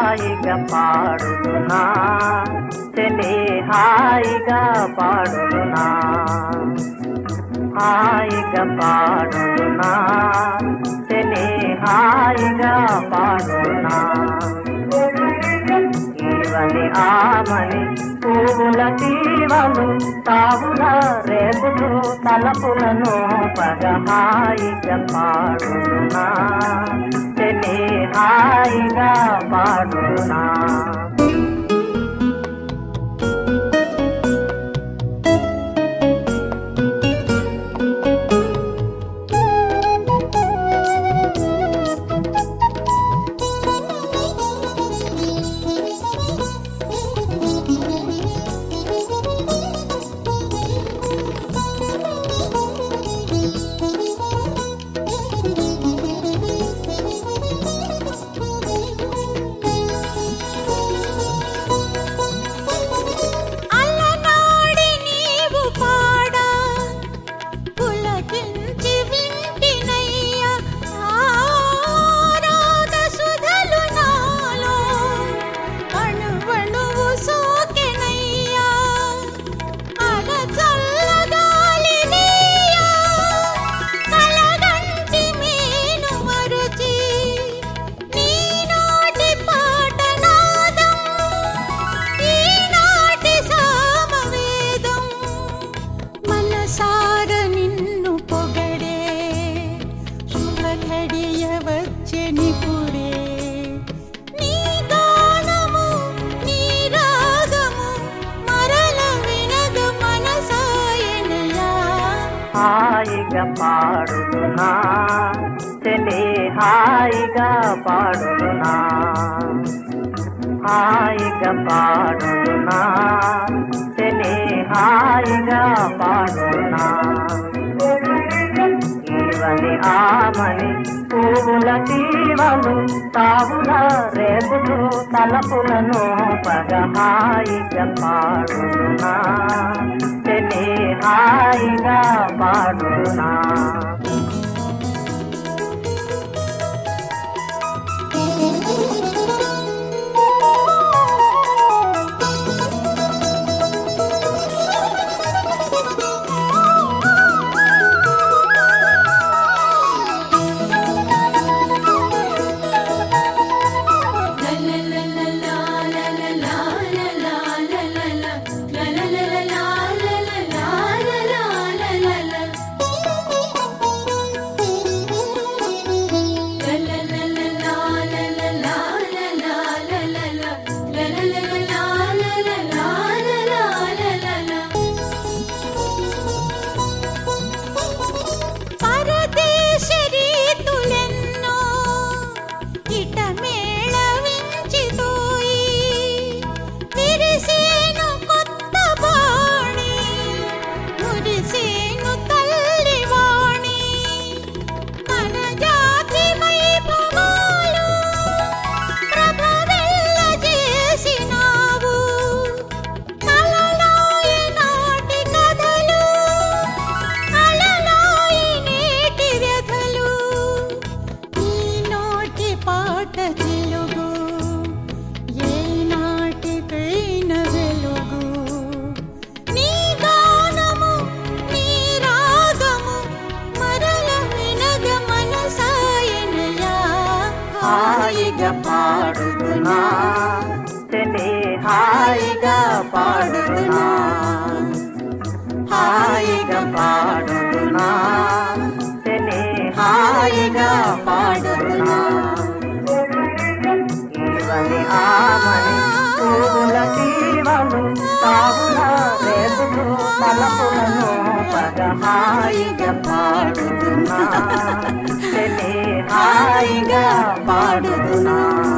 హాయిగా పాడుదునా చెలి హాయిగా పాడుదునా హాయిగా పాడుదునా చెలి హాయిగా పాడునా ఈవని ఆమని పువ్వుల తీవలు తావుల రేపులు తలపులను పగ హాయిగా పాడునా చెలి హాయిగా పాడునా అలనాడి నీవు పాడా పులకించి వింటినయ్యా ఆరాధ సుధలు నాలో అణువణువు సోకెనయ్యా అల చల్లగాలి నీయా కలగంటి మీను మరుచి నీ నోటి పాట నాదం ఈనాటి సామవేదం మనసార నిన్ను పొగడే శుభఘడియ వచ్చెనిపుడే నీ గానము నీ రాగము మరల వినగ మనసాయనయా హాయిగా పాడుదునా చెలి హాయిగా పాడుదునా హాయిగా పాడుదునా చెలి హాయిగా పాడునా ఈవని ఆమని పువ్వుల తీవలు తావుల రేపులు తలపులను పగ హాయిగా పాడునా చెలి హాయిగా పాడునా పరదేశ రీతులెన్నో ఇట మేళవించితోయి విరిసేను కొత్త బాణి మురిసేను తల్లివాణి మన జాతి వైభవాలు ప్రభవెల్ల చేసినావు కలలోయి నాటి కథలు అలలోయి నేటి వ్యధలు ఈ నోటి పాట తెలుగు ఏ నాటికైన వెలుగు నీ గానము నీ రాగము మరల వినగ మనసాయనయా హాయిగా పాడుదునా చెలి హాయిగా పాడుదునా హాయిగా పాడుదునా చెలి హాయిగా పాడుదునా ఈవని ఆమని పువ్వుల తీవలు తావుల రేపులు తలపులను పగ హాయిగా పాడుదునా చెలి హాయిగా పాడుదునా